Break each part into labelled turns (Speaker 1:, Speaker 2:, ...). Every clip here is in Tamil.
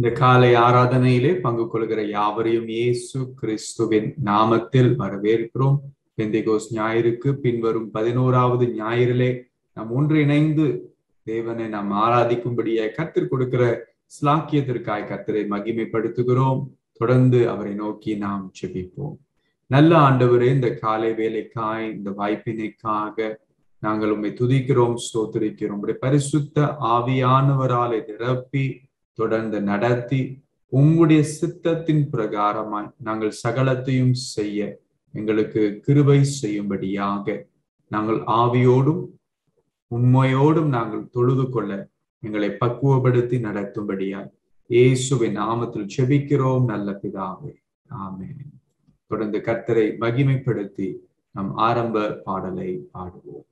Speaker 1: இந்த காலை ஆராதனையிலே பங்கு கொள்கிற யாவரையும் இயேசு கிறிஸ்துவின் நாமத்தில் வரவேற்கிறோம் பெந்திகோஸ் ஞாயிறுக்கு பின்வரும் பதினோராவது ஞாயிறிலே நாம் ஒன்றிணைந்து தேவனை நாம் ஆராதிக்கும்படியாய் கத்தர் கொடுக்கிற ஸ்லாக்கியத்திற்காய் கத்தரை மகிமைப்படுத்துகிறோம் தொடர்ந்து அவரை நோக்கி நாம் செபிப்போம் நல்ல ஆண்டவரே இந்த காலை வேலைக்காய் இந்த வாய்ப்பினைக்காக நாங்கள் உண்மை துதிக்கிறோம் ஸ்தோத்திரிக்கிறோம் உடைய பரிசுத்த ஆவியானவரால் நிரப்பி தொடர்ந்து நடத்தி உம்முடைய சித்தத்தின் பிரகாரமாய் நாங்கள் சகலத்தையும் செய்ய எங்களுக்கு கிருபை செய்யும்படியாக நாங்கள் ஆவியோடும் உண்மையோடும் நாங்கள் தொழுது கொள்ள எங்களை பக்குவப்படுத்தி நடத்தும்படியாய் இயேசுவின் நாமத்தில் செபிக்கிறோம் நல்ல பிதாவே ஆமென் தொடர்ந்து கர்த்தரை மகிமைப்படுத்தி நம் ஆரம்ப பாடலை பாடுவோம்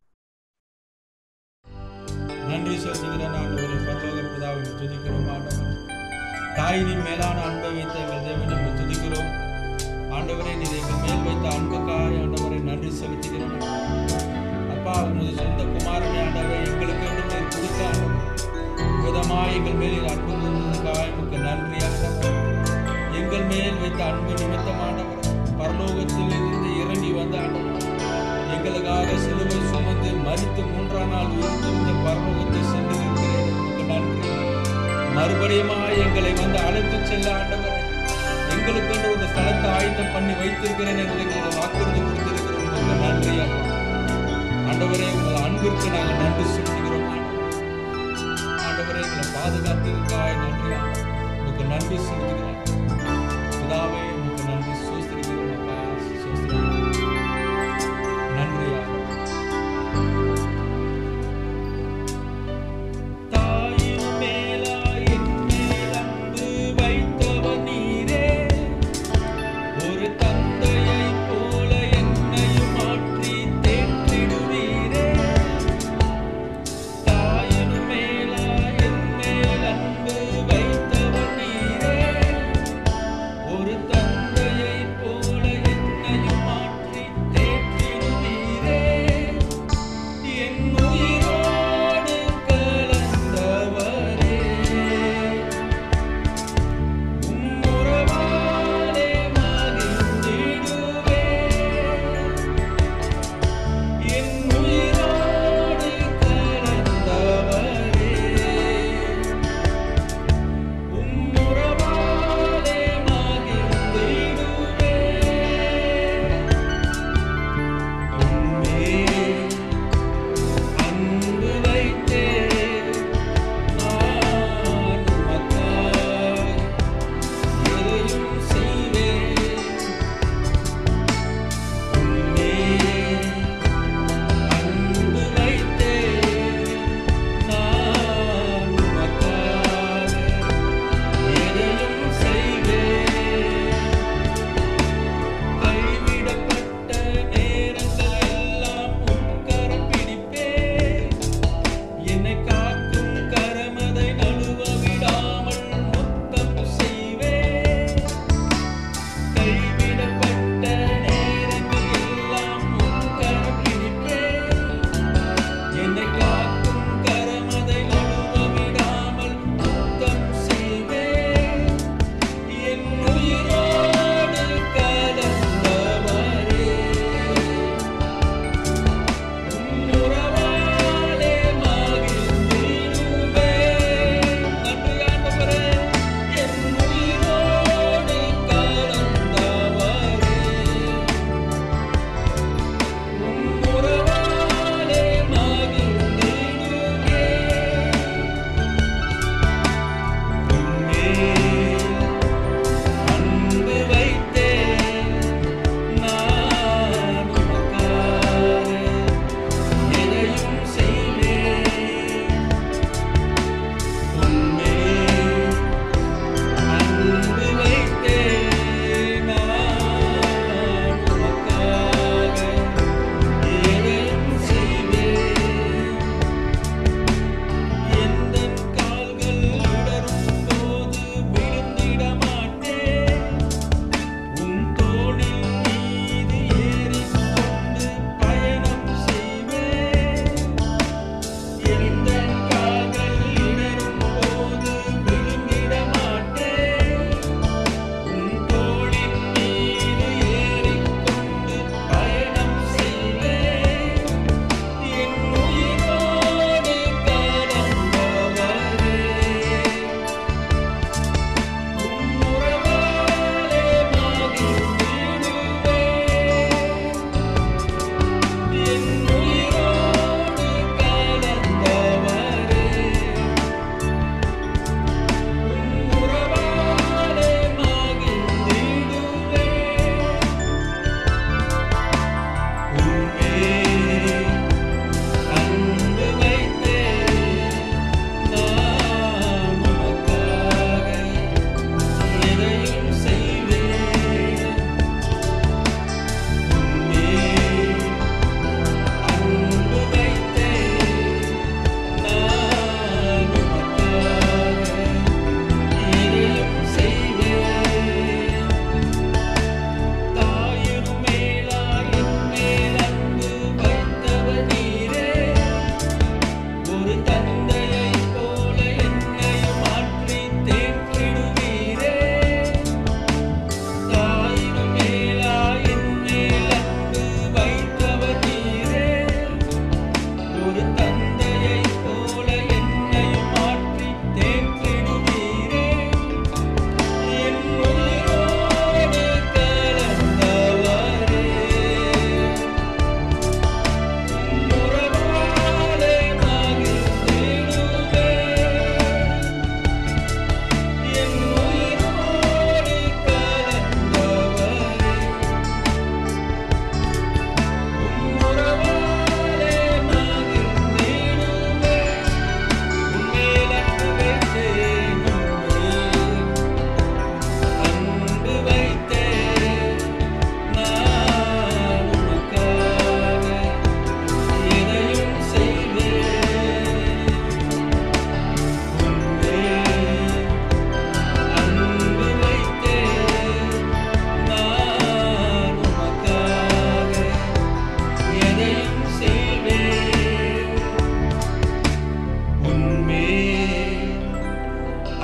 Speaker 2: நன்றி செலுத்துகிற ஆண்டவரை பரலோக பிதாவை துதிக்கிறோம் ஆண்டவர் தாயினின் மேலான அன்பை வைத்த எங்கள் தேவனை துதிக்கிறோம் ஆண்டவரை நீர் எங்கள் மேல் வைத்த அன்புக்காய் ஆண்டவரை நன்றி செலுத்துகிறோம் அப்பா உமது சொந்த குமாரனை ஆண்டவரை எங்களுக்கு என்று நீர் கொடுத்த விதமாய் எங்கள் மேல் அன்பு கொண்டதுக்காய் உமக்கு நன்றி ஆண்டவர் எங்கள் மேல் வைத்த அன்பு நிமித்தம் ஆண்டவர் பரலோகத்தில் இருந்து இறங்கி வந்த ஆண்டவர் எங்களுக்காக சிலுவை சுமந்து மறித்து மூன்றாம் நாள் உயிர்த்திருந்த பரலோகத்தை சென்று இருக்கிறேன் உமக்கு நன்றி மறுபடியுமாய் எங்களை வந்து அழைத்து செல்ல ஆண்டவரை எங்களுக்கு என்று ஒரு ஸ்தலத்தை ஆயத்தம் பண்ணி வைத்திருக்கிறேன் என்று எங்களுக்கு வாக்குறுதி கொடுத்திருக்கிறோம் உங்களுக்கு நன்றி அப்பா. ஆண்டவரே உங்கள் அன்பிற்கு நாங்கள் நன்றி செலுத்துகிறோம் ஆண்டவரே. ஆண்டவரே எங்களை பாதுகாத்ததுக்காய் நன்றி ஆண்டவரே. உங்களுக்கு நன்றி செலுத்துகிறோம் பிதாவே உங்களுக்கு நன்றி சோஸ்திரிக்கிறோம் அப்பா சோஸ்திரிக்கிறோம் நன்றி ஆண்டவரே. தாயின் மேலாய் என் மேல் அன்பு வைத்தவர் நீரே. ஒரு தந்தையைப் போல என்னையும் மாற்றி தேற்றிடுவீரே. தாயின் மேலாய் என் மேல் அன்பு வைத்தவர் நீரே. ஒரு தந்தை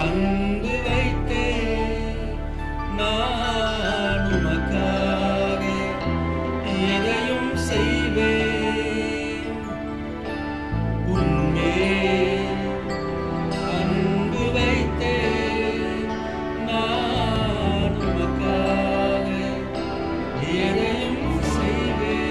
Speaker 2: அன்பு வைத்தே நான் உமக்காக எதையும் செய்வேன் உன்மேல் அன்பு வைத்தே நான் உமக்காக எதையும் செய்வேன்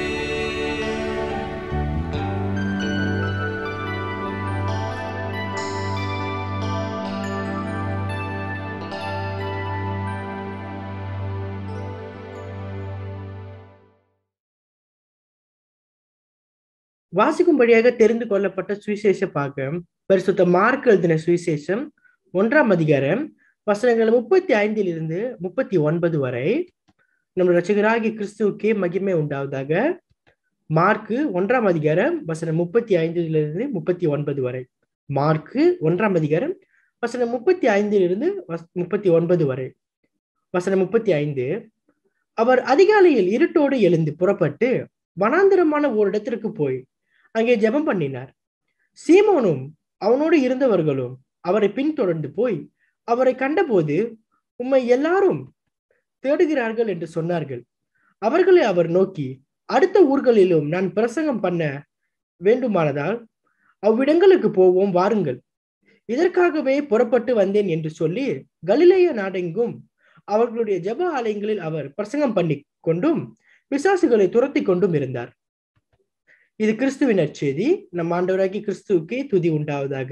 Speaker 3: வாசிக்கும்படியாக தெரிந்து கொள்ளப்பட்ட சுவிசேஷ பாகம் பரிசுத்த மார்க் எழுதின சுவிசேஷம் ஒன்றாம் அதிகாரம் வசனங்கள் முப்பத்தி ஐந்தில் இருந்து முப்பத்தி ஒன்பது வரை நம்ம ரசிகராகி கிறிஸ்துவுக்கே மகிமை உண்டாவதாக மார்க்கு ஒன்றாம் அதிகாரம் வசனம் முப்பத்தி ஐந்திலிருந்து முப்பத்தி ஒன்பது வரை மார்க்கு ஒன்றாம் அதிகாரம் வசனம் முப்பத்தி ஐந்திலிருந்து வஸ்- முப்பத்தி ஒன்பது வரை வசனம் முப்பத்தி ஐந்து அவர் அதிகாலையில் இருட்டோடு எழுந்து புறப்பட்டு வனாந்திரமான ஓரிடத்திற்கு போய் அங்கே ஜெபம் பண்ணினார் சீமோனும் அவனோடு இருந்தவர்களும் அவரை பின்தொடர்ந்து போய் அவரை கண்டபோது உம்மை எல்லாரும் தேடுகிறார்கள் என்று சொன்னார்கள் அவர்களை அவர் நோக்கி அடுத்த ஊர்களிலும் நான் பிரசங்கம் பண்ண வேண்டுமானதால் அவ்விடங்களுக்கு போவோம் வாருங்கள் இதற்காகவே புறப்பட்டு வந்தேன் என்று சொல்லி கலிலேய நாடெங்கும் அவர்களுடைய ஜெப ஆலயங்களில் அவர் பிரசங்கம் பண்ணி கொண்டும் பிசாசுகளை துரத்தி கொண்டும் இருந்தார் இது கிறிஸ்துவின் நற்செய்தி நம் ஆண்டவராகி கிறிஸ்துவுக்கே துதி உண்டாவதாக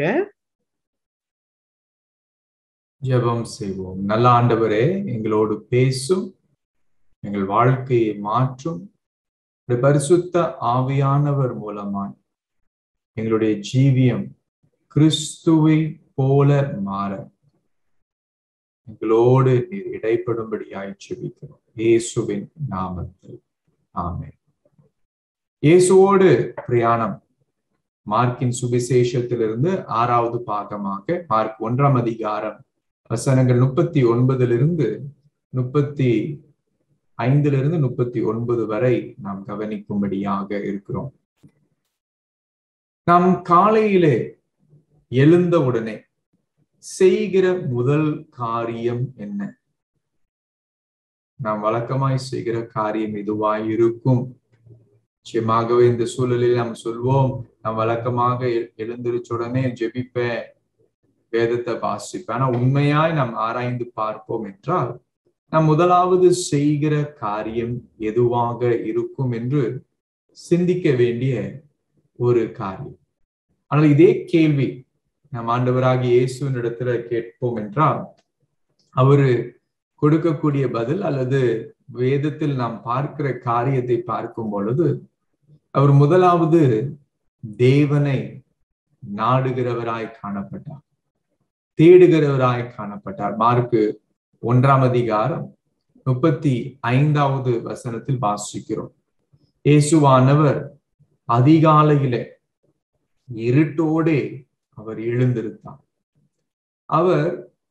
Speaker 1: ஜெபம் செய்வோம் நல்ல ஆண்டவரே எங்களோடு பேசும் எங்கள் வாழ்க்கையை மாற்றும் உம்முடைய பரிசுத்த ஆவியானவர் மூலமாய் எங்களுடைய ஜீவியம் கிறிஸ்துவை போல மாற எங்களோடு நீர் இடைப்படும்படியாய் ஜெபிக்கிறோம் இயேசுவின் நாமத்தில் ஆமென் இயேசுவோடு பிரயாணம் மார்க்கின் சுவிசேஷத்திலிருந்து ஆறாவது பாகமாக மார்க் ஒன்றாம் அதிகாரம் வசனங்கள் முப்பத்தி ஒன்பதிலிருந்து முப்பத்தி ஐந்திலிருந்து முப்பத்தி ஒன்பது வரை நாம் கவனிக்கும்படியாக இருக்கிறோம் நாம் காலையிலே எழுந்தவுடனே செய்கிற முதல் காரியம் என்ன நாம் வழக்கமாய் செய்கிற காரியம் இதுவாய் இருக்கும் நிச்சயமாகவே இந்த சூழலில் நாம் சொல்வோம் நாம் வழக்கமாக எ- எழுந்திருச்ச உடனே ஜெபிப்பேன் வேதத்தை வாசிப்பேன் ஆனா உண்மையாய் நாம் ஆராய்ந்து பார்ப்போம் என்றால் நாம் முதலாவது செய்கிற காரியம் எதுவாக இருக்கும் என்று சிந்திக்க வேண்டிய ஒரு காரியம் ஆனால் இதே கேள்வி நம் ஆண்டவராகிய இயேசுவின் இடத்துல கேட்போம் என்றால் அவரு கொடுக்கக்கூடிய பதில் அல்லது வேதத்தில் நாம் பார்க்கிற காரியத்தை பார்க்கும் பொழுது அவர் முதலாவது தேவனை நாடுகிறவராய் காணப்பட்டார் தேடுகிறவராய் காணப்பட்டார் மார்க்கு ஒன்றாம் அதிகாரம் முப்பத்தி ஐந்தாவது வசனத்தில் வாசிக்கிறோம் இயேசுவானவர் அதிகாலையிலே இருட்டோடே அவர் எழுந்திருத்தார் அவர்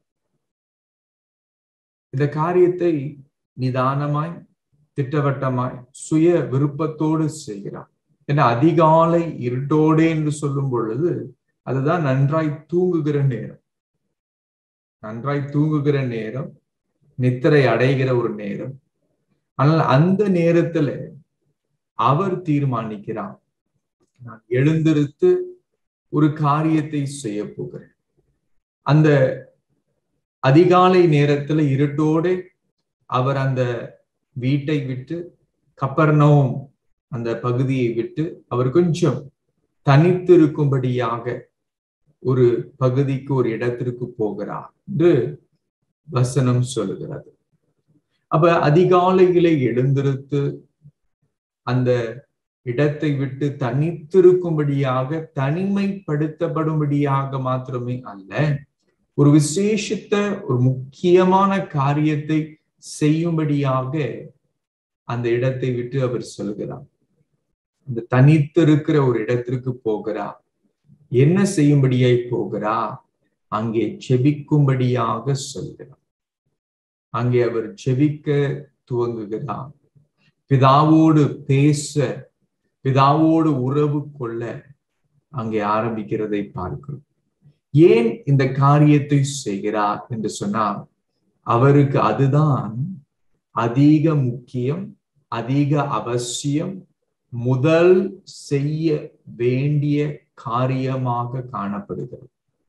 Speaker 1: இந்த காரியத்தை நிதானமாய் திட்டவட்டமாய் சுய விருப்பத்தோடு செய்கிறார் ஏன்னா அதிகாலை இருட்டோடே என்று சொல்லும் பொழுது அதுதான் நன்றாய் தூங்குகிற நேரம் நன்றாய் தூங்குகிற நேரம் நித்திரை அடைகிற ஒரு நேரம் ஆனால் அந்த நேரத்துல அவர் தீர்மானிக்கிறார் நான் எழுந்திருத்து ஒரு காரியத்தை செய்ய போகிறேன் அந்த அதிகாலை நேரத்துல இருட்டோடு அவர் அந்த வீட்டை விட்டு கப்பர்னவும் அந்த பகுதியை விட்டு அவர் கொஞ்சம் தனித்திருக்கும்படியாக ஒரு பகுதிக்கு ஒரு இடத்திற்கு போகிறார் என்று வசனம் சொல்லுகிறது அப்ப அதிகாலையிலே எழுந்திருத்து அந்த இடத்தை விட்டு தனித்திருக்கும்படியாக தனிமைப்படுத்தப்படும்படியாக மாத்திரமே அல்ல ஒரு விசேஷித்த ஒரு முக்கியமான காரியத்தை செய்யும்படியாக அந்த இடத்தை விட்டு அவர் சொல்கிறார் அந்த தனித்திருக்கிற ஒரு இடத்திற்கு போகிறார் என்ன செய்யும்படியாய் போகிறார் அங்கே செபிக்கும்படியாக சொல்கிறார் அங்கே அவர் செபிக்க துவங்குகிறார் பிதாவோடு பேச பிதாவோடு உறவு கொள்ள அங்கே ஆரம்பிக்கிறதை பார்க்கிறோம் ஏன் இந்த காரியத்தை செய்கிறார் என்று சொன்னால் அவருக்கு அதுதான் அதிக முக்கியம் அதிக அவசியம் முதல் செய்ய வேண்டிய காரியமாக காணப்படுகிறது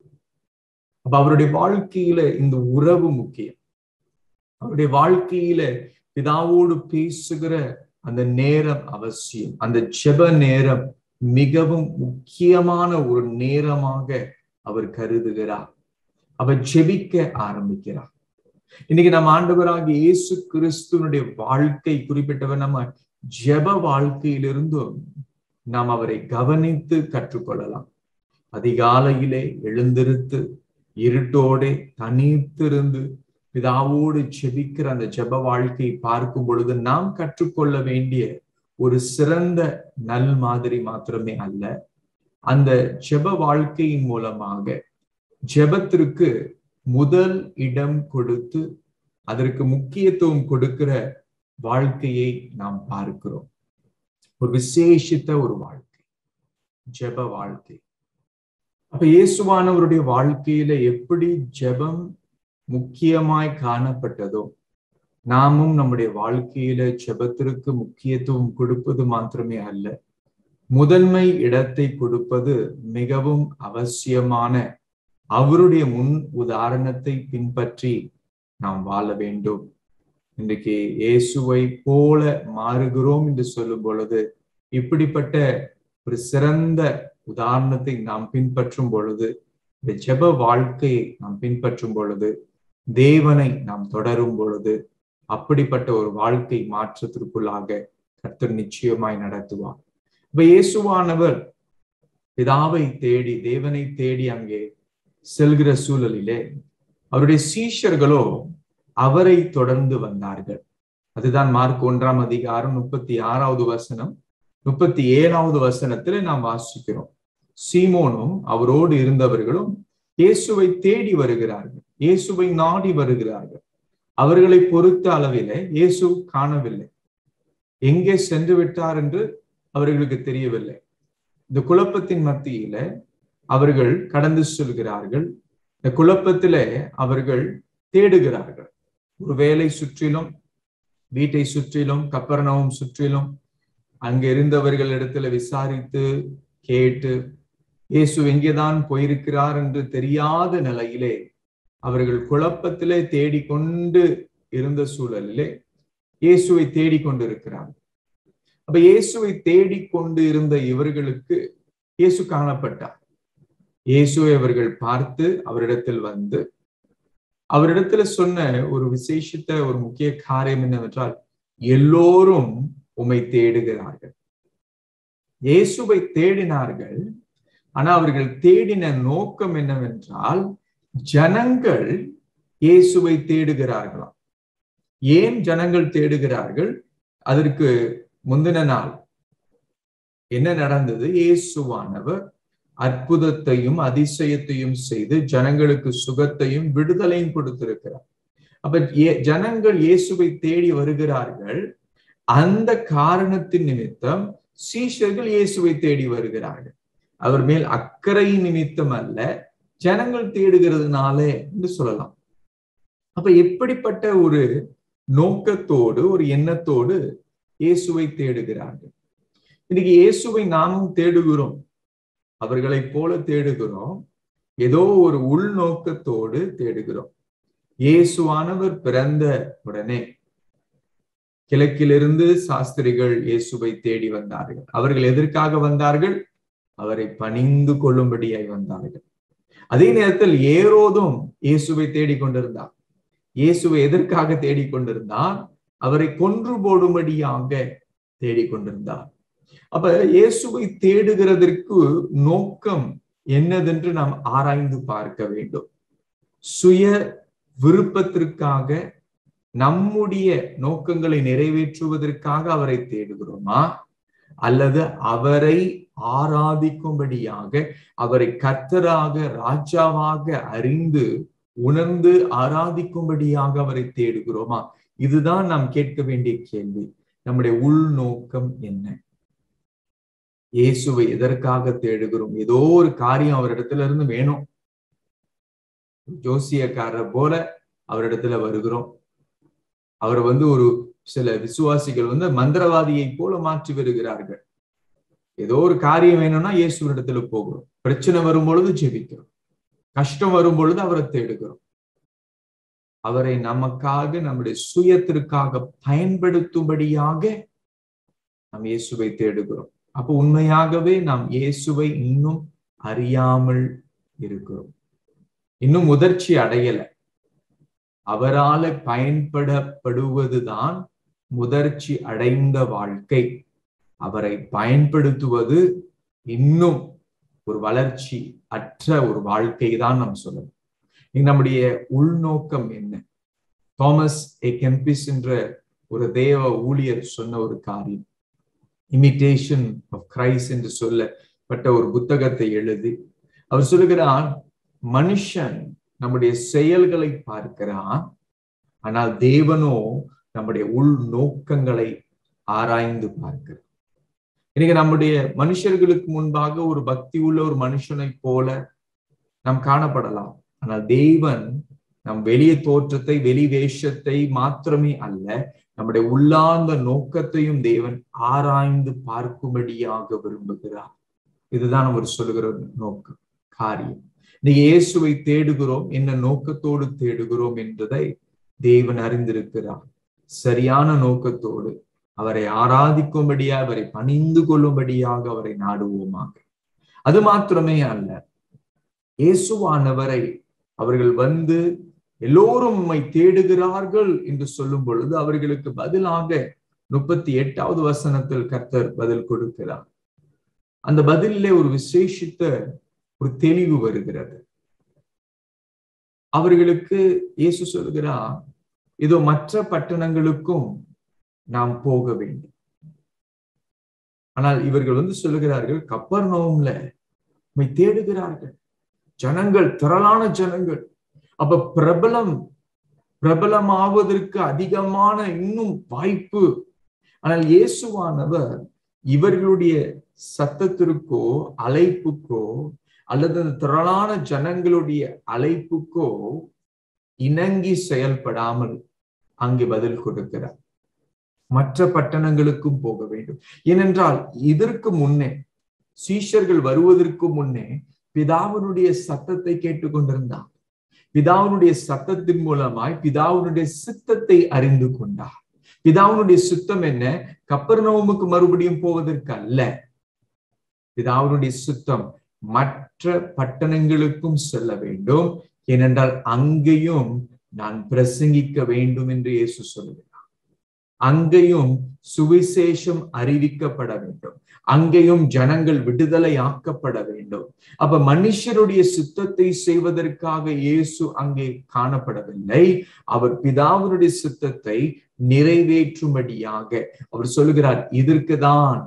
Speaker 1: அப்ப அவருடைய வாழ்க்கையில இந்த உறவு முக்கியம் அவருடைய வாழ்க்கையில பிதாவோடு பேசுகிற அந்த நேரம் அவசியம் அந்த ஜெப நேரம் மிகவும் முக்கியமான ஒரு நேரமாக அவர் கருதுகிறார் அவர் ஜெபிக்க ஆரம்பிக்கிறார் இன்னைக்கு நம்ம ஆண்டவராக இயேசு கிறிஸ்துவனுடைய வாழ்க்கை குறிப்பிட்டவர் நம்ம ஜெப வாழ்க்கையிலிருந்தும் நாம் அவரை கவனித்து கற்றுக்கொள்ளலாம் அதிகாலையிலே எழுந்திருத்து இருட்டோடே தனித்திருந்து பிதாவோடு ஜெபிக்கிற அந்த ஜெப வாழ்க்கை பார்க்கும் பொழுது நாம் கற்றுக்கொள்ள வேண்டிய ஒரு சிறந்த நல் மாதிரி மாத்திரமே அல்ல அந்த ஜெப வாழ்க்கையின் மூலமாக ஜெபத்திற்கு முதல் இடம் கொடுத்து அதற்கு முக்கியத்துவம் கொடுக்கிற வாழ்க்கையை நாம் பார்க்கிறோம் ஒரு விசேஷித்த ஒரு வாழ்க்கை ஜெப வாழ்க்கை அப்ப இயேசுவானவருடைய வாழ்க்கையில எப்படி ஜெபம் முக்கியமாய் காணப்பட்டதோ நாமும் நம்முடைய வாழ்க்கையில ஜெபத்திற்கு முக்கியத்துவம் கொடுப்பது மாத்திரமே அல்ல முதன்மை இடத்தை கொடுப்பது மிகவும் அவசியமான அவருடைய முன் உதாரணத்தை பின்பற்றி நாம் வாழ வேண்டும் இன்றைக்கு இயேசுவை போல மாறுகிறோம் என்று சொல்லும் பொழுது இப்படிப்பட்ட ஒரு சிறந்த உதாரணத்தை நாம் பின்பற்றும் பொழுது இந்த ஜெப வாழ்க்கையை நாம் பின்பற்றும் பொழுது தேவனை நாம் தொடரும் பொழுது அப்படிப்பட்ட ஒரு வாழ்க்கை மாற்றத்திற்குள்ளாக கர்த்தர் நிச்சயமாய் நடத்துவார் இப்ப இயேசுவானவர் பிதாவை தேடி தேவனை தேடி அங்கே செல்கிற சூழலிலே அவருடைய சீஷர்களோ அவரை தொடர்ந்து வந்தார்கள் அதுதான் மார்க் ஒன்றாம் அதிகாரம் முப்பத்தி ஆறாவது வசனம் முப்பத்தி ஏழாவது வசனத்துல நாம் வாசிக்கிறோம் சீமோனும் அவரோடு இருந்தவர்களும் இயேசுவை தேடி வருகிறார்கள் இயேசுவை நாடி வருகிறார்கள் அவர்களை பொறுத்த அளவிலே இயேசு காணவில்லை எங்கே சென்று விட்டார் என்று அவர்களுக்கு தெரியவில்லை இந்த குழப்பத்தின் மத்தியில அவர்கள் கடந்து செல்கிறார்கள் இந்த குழப்பத்திலே அவர்கள் தேடுகிறார்கள் ஒரு வேலை சுற்றிலும் வீட்டை சுற்றிலும் கப்பர்ணவும் சுற்றிலும் அங்க இருந்தவர்கள் இடத்துல விசாரித்து கேட்டு இயேசு எங்கேதான் போயிருக்கிறார் என்று தெரியாத நிலையிலே அவர்கள் குழப்பத்திலே தேடிக்கொண்டு இருந்த சூழலிலே இயேசுவை தேடிக்கொண்டிருக்கிறார்கள் அப்ப இயேசுவை தேடிக்கொண்டு இருந்த இவர்களுக்கு இயேசு காணப்பட்டார் இயேசுவை அவர்கள் பார்த்து அவரிடத்தில் வந்து அவரிடத்துல சொன்ன ஒரு விசேஷித்த ஒரு முக்கிய காரியம் என்னவென்றால் எல்லோரும் உம்மை தேடுகிறார்கள் இயேசுவை தேடினார்கள் ஆனா அவர்கள் தேடின நோக்கம் என்னவென்றால் ஜனங்கள் இயேசுவை தேடுகிறார்களாம் ஏன் ஜனங்கள் தேடுகிறார்கள் அதற்கு முந்தின நாள் என்ன நடந்தது இயேசுவானவர் அற்புதத்தையும் அதிசயத்தையும் செய்து ஜனங்களுக்கு சுகத்தையும் விடுதலையும் கொடுத்திருக்கிறார் அப்ப ஜனங்கள் இயேசுவை தேடி வருகிறார்கள் அந்த காரணத்தின் நிமித்தம் சீஷர்கள் இயேசுவை தேடி வருகிறார்கள் அவர் மேல் அக்கறை நிமித்தம் அல்ல ஜனங்கள் தேடுகிறதுனாலே என்று சொல்லலாம் அப்ப எப்படிப்பட்ட ஒரு நோக்கத்தோடு ஒரு எண்ணத்தோடு இயேசுவை தேடுகிறார்கள் இன்னைக்கு இயேசுவை நாமும் தேடுகிறோம் அவர்களைப் போல தேடுகிறோம் ஏதோ ஒரு உள்நோக்கத்தோடு தேடுகிறோம் இயேசுவானவர் பிறந்த உடனே கிழக்கிலிருந்து சாஸ்திரிகள் இயேசுவை தேடி வந்தார்கள் அவர்கள் எதற்காக வந்தார்கள் அவரை பணிந்து கொள்ளும்படியாய் வந்தார்கள் அதே நேரத்தில் ஏரோதும் இயேசுவை தேடிக்கொண்டிருந்தார் இயேசுவை எதற்காக தேடிக்கொண்டிருந்தார் அவரை கொன்று போடும்படியாக தேடிக்கொண்டிருந்தார் அப்ப இயேசுவை தேடுகிறதற்கு நோக்கம் என்னதென்று நாம் ஆராய்ந்து பார்க்க வேண்டும் சுய விருப்பத்திற்காக நம்முடைய நோக்கங்களை நிறைவேற்றுவதற்காக அவரை தேடுகிறோமா அல்லது அவரை ஆராதிக்கும்படியாக அவரை கர்த்தராக ராஜாவாக அறிந்து உணர்ந்து ஆராதிக்கும்படியாக அவரை தேடுகிறோமா இதுதான் நாம் கேட்க வேண்டிய கேள்வி நம்முடைய உள்நோக்கம் என்ன இயேசுவை எதற்காக தேடுகிறோம் ஏதோ ஒரு காரியம் அவரிடத்துல இருந்து வேணும் ஜோசியக்காரர் போல அவரிடத்துல வருகிறோம் அவர் வந்து ஒரு சில விசுவாசிகள் வந்து மந்திரவாதியை போல மாற்றி வருகிறார்கள் ஏதோ ஒரு காரியம் வேணும்னா இயேசுவரிடத்துல போகிறோம் பிரச்சனை வரும் பொழுது ஜெபிக்கிறோம் கஷ்டம் வரும் பொழுது அவரை தேடுகிறோம் அவரை நமக்காக நம்முடைய சுயத்திற்காக பயன்படுத்தும்படியாக நாம் இயேசுவை தேடுகிறோம் அப்போ உண்மையாகவே நாம் இயேசுவை இன்னும் அறியாமல் இருக்கிறோம் இன்னும் முதிர்ச்சி அடையல அவரால பயன்படப்படுவதுதான் முதிர்ச்சி அடைந்த வாழ்க்கை அவரை பயன்படுத்துவது இன்னும் ஒரு வளர்ச்சி அற்ற ஒரு வாழ்க்கை தான் நாம் சொல்லணும் நம்முடைய உள்நோக்கம் என்ன தாமஸ் ஏ கெம்பிஸ் என்ற ஒரு தேவ ஊழியர் சொன்ன ஒரு காரியம் இமிட்டேஷன் ஆஃப் கிரைஸ் என்று சொல்லப்பட்ட ஒரு புத்தகத்தை எழுதி அவர் சொல்லுகிறார் மனுஷன் நம்முடைய செயல்களை பார்க்கிறான் ஆனால் தேவனோ நம்முடைய உள் நோக்கங்களை ஆராய்ந்து பார்க்கிறார் இன்னைக்கு நம்முடைய மனுஷர்களுக்கு முன்பாக ஒரு பக்தி உள்ள ஒரு மனுஷனை போல நாம் காணப்படலாம் ஆனால் தேவன் நம் வெளிய தோற்றத்தை வெளி வேஷத்தை மாத்திரமே அல்ல நம்முடைய உள்ளார்ந்த நோக்கத்தையும் தேவன் ஆராய்ந்து பார்க்கும்படியாக விரும்புகிறார் இதுதான் அவர் சொல்லுகிற நோக்கம் காரியம் இன்னைக்கு இயேசுவை தேடுகிறோம் என்ன நோக்கத்தோடு தேடுகிறோம் என்றதை தேவன் அறிந்திருக்கிறார் சரியான நோக்கத்தோடு அவரை ஆராதிக்கும்படியாக அவரை பணிந்து கொள்ளும்படியாக அவரை நாடுவோமாக அது மாத்திரமே அல்ல இயேசுவானவரை அவர்கள் வந்து எல்லோரும் உம்மை தேடுகிறார்கள் என்று சொல்லும் பொழுது அவர்களுக்கு பதிலாக முப்பத்தி எட்டாவது வசனத்தில் கர்த்தர் பதில் கொடுக்கிறார் அந்த பதிலே ஒரு விசேஷித்த ஒரு தெளிவு வருகிறது அவர்களுக்கு இயேசு சொல்கிறார் இதோ மற்ற பட்டணங்களுக்கும் நாம் போக வேண்டும் ஆனால் இவர்கள் வந்து சொல்லுகிறார்கள் கப்பர் நோம்ல உண்மை தேடுகிறார்கள் ஜனங்கள் திரளான ஜனங்கள் அப்ப பிரபலம் பிரபலமாவதற்கு அதிகமான இன்னும் வாய்ப்பு ஆனால் இயேசுவானவர் இவர்களுடைய சத்தத்திற்கோ அழைப்புக்கோ அல்லது அந்த திரளான ஜனங்களுடைய அழைப்புக்கோ இணங்கி செயல்படாமல் அங்கே பதில் கொடுக்கிறார் மற்ற பட்டணங்களுக்கும் போக வேண்டும் ஏனென்றால் இதற்கு முன்னே சீஷர்கள் வருவதற்கு முன்னே பிதாவினுடைய சத்தத்தை கேட்டுக்கொண்டிருந்தார் பிதாவினுடைய சத்தத்தின் மூலமாய் பிதாவினுடைய சித்தத்தை அறிந்து கொண்டார் பிதாவினுடைய சுத்தம் என்ன கப்பர்நோமுக்கு மறுபடியும் போவதற்கு அல்ல பிதாவினுடைய சுத்தம் மற்ற பட்டணங்களுக்கும் செல்ல வேண்டும் ஏனென்றால் அங்கேயும் நான் பிரசங்கிக்க வேண்டும் என்று இயேசு சொல்லுகிறார் அங்கேயும் சுவிசேஷம் அறிவிக்கப்பட வேண்டும் அங்கேயும் ஜனங்கள் விடுதலை ஆக்கப்பட வேண்டும் அப்ப மனுஷருடைய சுத்தத்தை செய்வதற்காக இயேசு அங்கே காணப்படவில்லை அவர் பிதாவினுடைய சுத்தத்தை நிறைவேற்றும்படியாக அவர் சொல்லுகிறார் இதற்குதான்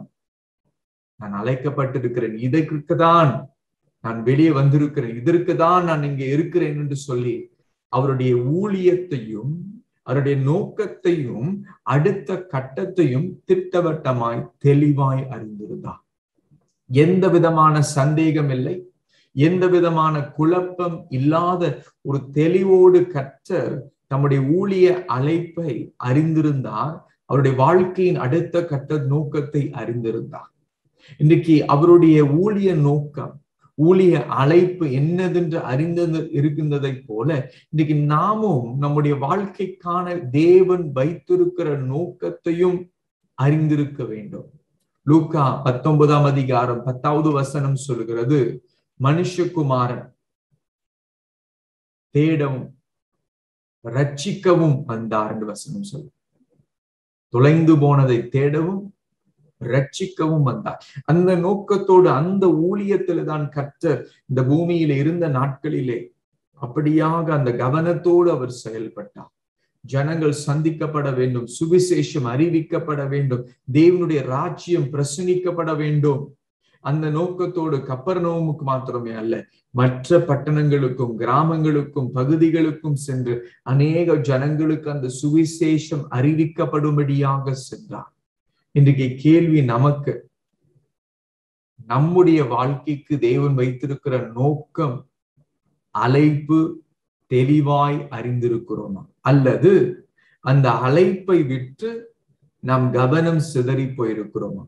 Speaker 1: நான் அழைக்கப்பட்டிருக்கிறேன் இதற்கு தான் நான் வெளியே வந்திருக்கிறேன் இதற்கு தான் நான் இங்க இருக்கிறேன் என்று சொல்லி அவருடைய ஊழியத்தையும் அவருடைய நோக்கத்தையும் அடுத்த கட்டத்தையும் திட்டவட்டமாய் தெளிவாய் அறிந்திருந்தார் எந்த விதமான சந்தேகம் இல்லை எந்த விதமான குழப்பம் இல்லாத ஒரு தெளிவோடு கற்றர் தம்முடைய ஊழிய அழைப்பை அறிந்திருந்தார் அவருடைய வாழ்க்கையின் அடுத்த கட்ட நோக்கத்தை அறிந்திருந்தார் இன்றைக்கு அவருடைய ஊழிய நோக்கம் ஊழிய அழைப்பு என்னதென்று அறிந்தது இருக்கின்றதை போல இன்னைக்கு நாமும் நம்முடைய வாழ்க்கைக்கான தேவன் வைத்திருக்கிற நோக்கத்தையும் அறிந்திருக்க வேண்டும் லூக்கா பத்தொன்பதாம் அதிகாரம் பத்தாவது வசனம் சொல்கிறது மனுஷகுமாரன் தேடவும் ரட்சிக்கவும் வந்தார் என்று வசனம் சொல்லு தொலைந்து போனதை தேடவும் ரட்சிக்கவும் வந்தார் அந்த நோக்கத்தோடு அந்த ஊழியத்துல தான் கர்த்தர் இந்த பூமியில இருந்த நாட்களிலே அப்படியாக அந்த கவனத்தோடு அவர் செயல்பட்டார் ஜனங்கள் சந்திக்கப்பட வேண்டும் சுவிசேஷம் அறிவிக்கப்பட வேண்டும் தேவனுடைய ராஜ்யம் பிரசனிக்கப்பட வேண்டும் அந்த நோக்கத்தோடு கப்பர் நோமுக்கு மாத்திரமே அல்ல மற்ற பட்டணங்களுக்கும் கிராமங்களுக்கும் பகுதிகளுக்கும் சென்று அநேக ஜனங்களுக்கு அந்த சுவிசேஷம் அறிவிக்கப்படும்படியாக சென்றார் இன்றைக்கு கேள்வி நமக்கு நம்முடைய வாழ்க்கைக்கு தேவன் வைத்திருக்கிற நோக்கம் அழைப்பு தெளிவாய் அறிந்திருக்கிறோமா அல்லது அந்த அழைப்பை விட்டு நாம் கவனம் சிதறி போயிருக்கிறோமா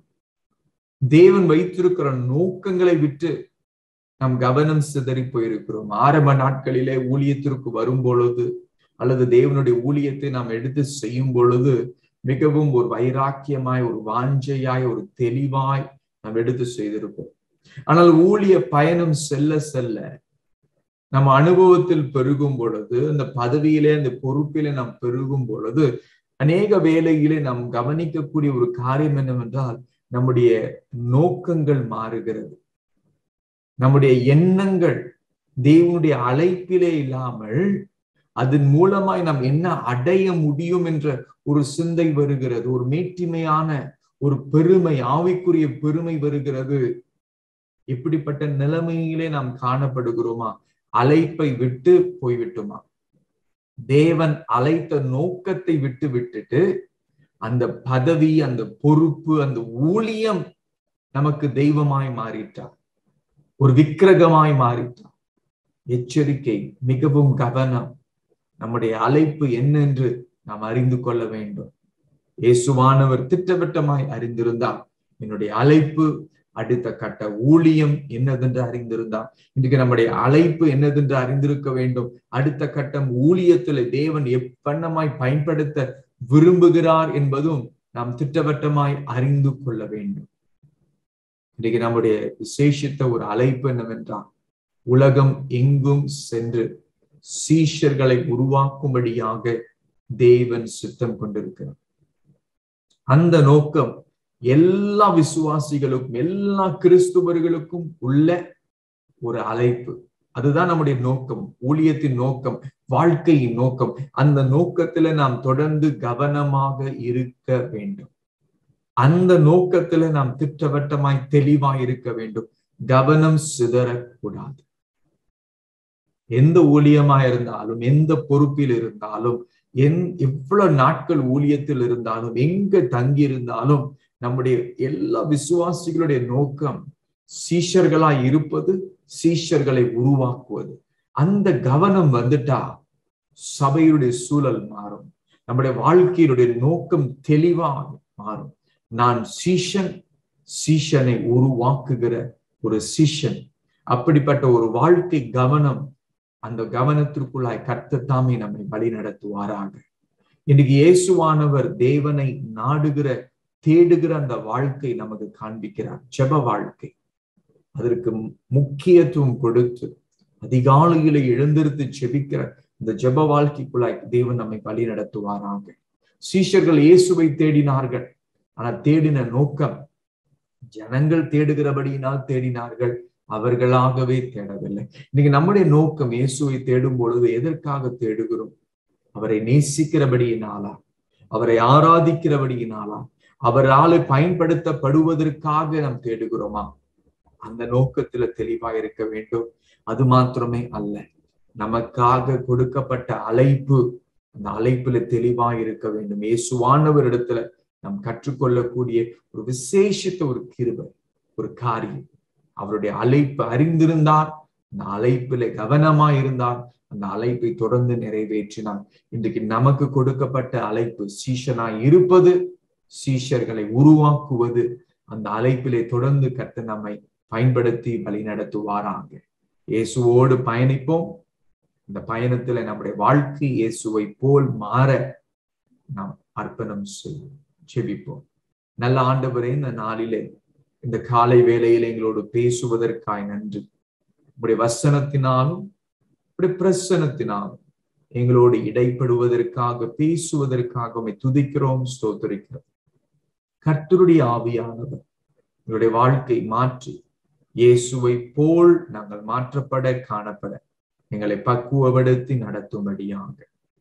Speaker 1: தேவன் வைத்திருக்கிற நோக்கங்களை விட்டு நாம் கவனம் சிதறி போயிருக்கிறோம் ஆரம்ப நாட்களிலே ஊழியத்திற்கு வரும் பொழுது அல்லது தேவனுடைய ஊழியத்தை நாம் எடுத்து செய்யும் பொழுது மிகவும் ஒரு வைராக்கியமாய் ஒரு வாஞ்சையாய் ஒரு தெளிவாய் நாம் எடுத்து செய்திருப்போம் ஆனால் ஊழிய பயணம் செல்ல செல்ல நம்ம அனுபவத்தில் பெருகும் பொழுது அந்த பதவியிலே அந்த பொறுப்பிலே நாம் பெருகும் பொழுது அநேக வேலையிலே நாம் கவனிக்கக்கூடிய ஒரு காரியம் என்னவென்றால் நம்முடைய நோக்கங்கள் மாறுகிறது நம்முடைய எண்ணங்கள் தேவனுடைய அழைப்பிலே இல்லாமல் அதன் மூலமாய் நாம் என்ன அடைய முடியும் என்ற ஒரு சிந்தை வருகிறது ஒரு மேட்டிமையான ஒரு பெருமை ஆவிக்குரிய பெருமை வருகிறது இப்படிப்பட்ட நிலைமையிலே நாம் காணப்படுகிறோமா அழைப்பை விட்டு போய்விட்டோமா தேவன் அழைத்த நோக்கத்தை விட்டு விட்டுட்டு அந்த பதவி அந்த பொறுப்பு அந்த ஊழியம் நமக்கு தெய்வமாய் மாறிட்டார் ஒரு விக்கிரகமாய் மாறிட்டார் எச்சரிக்கை மிகவும் கவனம் நம்முடைய அழைப்பு என்ன என்று நாம் அறிந்து கொள்ள வேண்டும் இயேசுவானவர் திட்டவட்டமாய் அறிந்திருந்தார் என்னுடைய அழைப்பு அடுத்த கட்ட ஊழியம் என்னதென்று அறிந்திருந்தார் இன்றைக்கு நம்முடைய அழைப்பு என்னதென்று அறிந்திருக்க வேண்டும் அடுத்த கட்டம் ஊழியத்துல தேவன் எப்பண்ணமாய் பயன்படுத்த விரும்புகிறார் என்பதும் நாம் திட்டவட்டமாய் அறிந்து கொள்ள வேண்டும் இன்றைக்கு நம்முடைய விசேஷித்த ஒரு அழைப்பு என்னவென்றால் உலகம் எங்கும் சென்று சீஷர்களை உருவாக்கும்படியாக தேவன் சித்தம் கொண்டிருக்கிறார் அந்த நோக்கம் எல்லா விசுவாசிகளுக்கும் எல்லா கிறிஸ்துவர்களுக்கும் உள்ள ஒரு அழைப்பு அதுதான் நம்முடைய நோக்கம் ஊழியத்தின் நோக்கம் வாழ்க்கையின் நோக்கம் அந்த நோக்கத்துல நாம் தொடர்ந்து கவனமாக இருக்க வேண்டும் அந்த நோக்கத்துல நாம் திட்டவட்டமாய் தெளிவாய் இருக்க வேண்டும் கவனம் சிதறக்கூடாது எந்த ஊழியமா இருந்தாலும் எந்த பொறுப்பில் இருந்தாலும் என் எவ்வளவு நாட்கள் ஊழியத்தில் இருந்தாலும் எங்க தங்கி இருந்தாலும் நம்முடைய எல்லா விசுவாசிகளுடைய நோக்கம் சீஷர்களாய் இருப்பது சீஷர்களை உருவாக்குவது அந்த கவனம் வந்துட்டா சபையுடைய சூழல் மாறும் நம்முடைய வாழ்க்கையினுடைய நோக்கம் தெளிவாக மாறும் நான் சீஷன் சீஷனை உருவாக்குகிற ஒரு சீஷன் அப்படிப்பட்ட ஒரு வாழ்க்கை கவனம் அந்த கவனத்திற்குள்ளாய் கர்த்தத்தாமே நம்மை வழி நடத்துவாராக இன்னைக்கு இயேசுவானவர் தேவனை நாடுகிற தேடுகிற அந்த வாழ்க்கை நமக்கு காண்பிக்கிறார் ஜெப வாழ்க்கை அதற்கு முக்கியத்துவம் கொடுத்து அதிகாலையில எழுந்திருத்து ஜெபிக்கிற இந்த ஜெப வாழ்க்கைக்குள்ளாய் தேவன் நம்மை வழி நடத்துவாராக சீஷர்கள் இயேசுவை தேடினார்கள் ஆனா தேடின நோக்கம் ஜனங்கள் தேடுகிறபடியினால் தேடினார்கள் அவர்களாகவே தேடவில்லை இன்னைக்கு நம்முடைய நோக்கம் இயேசுவை தேடும் பொழுது எதற்காக தேடுகிறோம் அவரை நேசிக்கிறபடியினாலா அவரை ஆராதிக்கிறபடியினாலா அவரால் பயன்படுத்தப்படுவதற்காக நாம் தேடுகிறோமா அந்த நோக்கத்துல தெளிவா இருக்க வேண்டும் அது மாத்திரமே அல்ல நமக்காக கொடுக்கப்பட்ட அழைப்பு அந்த அழைப்புல தெளிவா இருக்க வேண்டும் இயேசுவானவர் இடத்துல நாம் கற்றுக்கொள்ளக்கூடிய ஒரு விசேஷித்த ஒரு கிருபை ஒரு காரியம் அவருடைய அழைப்பு அறிந்திருந்தார் அந்த அழைப்பில கவனமா இருந்தார் அந்த அழைப்பை தொடர்ந்து நிறைவேற்றினார் இன்றைக்கு நமக்கு கொடுக்கப்பட்ட அழைப்பு சீஷனாய் இருப்பது சீஷர்களை உருவாக்குவது அந்த அழைப்பிலே தொடர்ந்து கத்து நம்மை பயன்படுத்தி வழி நடத்துவாராங்க இயேசுவோடு பயணிப்போம் இந்த பயணத்துல நம்முடைய வாழ்க்கை இயேசுவை போல் மாற நாம் அர்ப்பணம் செய்வோம் செபிப்போம் நல்ல ஆண்டவரே இந்த நாளிலே இந்த காலை வேளையில எங்களோடு பேசுவதற்காய் நன்றி உடைய வசனத்தினாலும் உடைய பிரசனத்தினாலும் எங்களோடு இடைப்படுவதற்காக பேசுவதற்காக உண்மை துதிக்கிறோம் ஸ்தோத்தரிக்கிறோம் கர்த்தருடைய ஆவியானவர் எங்களுடைய வாழ்க்கை மாற்றி இயேசுவை போல் நாங்கள் மாற்றப்பட காணப்பட எங்களை பக்குவப்படுத்தி நடத்தும்படியாக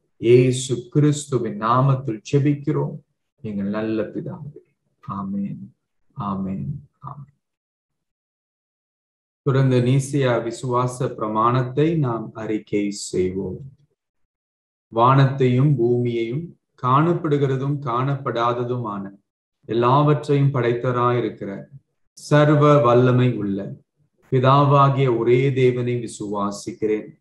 Speaker 1: இயேசு கிறிஸ்துவின் நாமத்தில் செபிக்கிறோம் எங்கள் நல்ல பிதாவே ஆமேன் ஆமேன் ஆமேன் தொடர்ந்து நீசியா விசுவாச பிரமாணத்தை நாம் அறிக்கை செய்வோம் வானத்தையும் பூமியையும் காணப்படுகிறதும் காணப்படாததுமான எல்லாவற்றையும் படைத்தராயிருக்கிற சர்வ வல்லமை உள்ள பிதாவாகிய ஒரே தேவனை விசுவாசிக்கிறேன்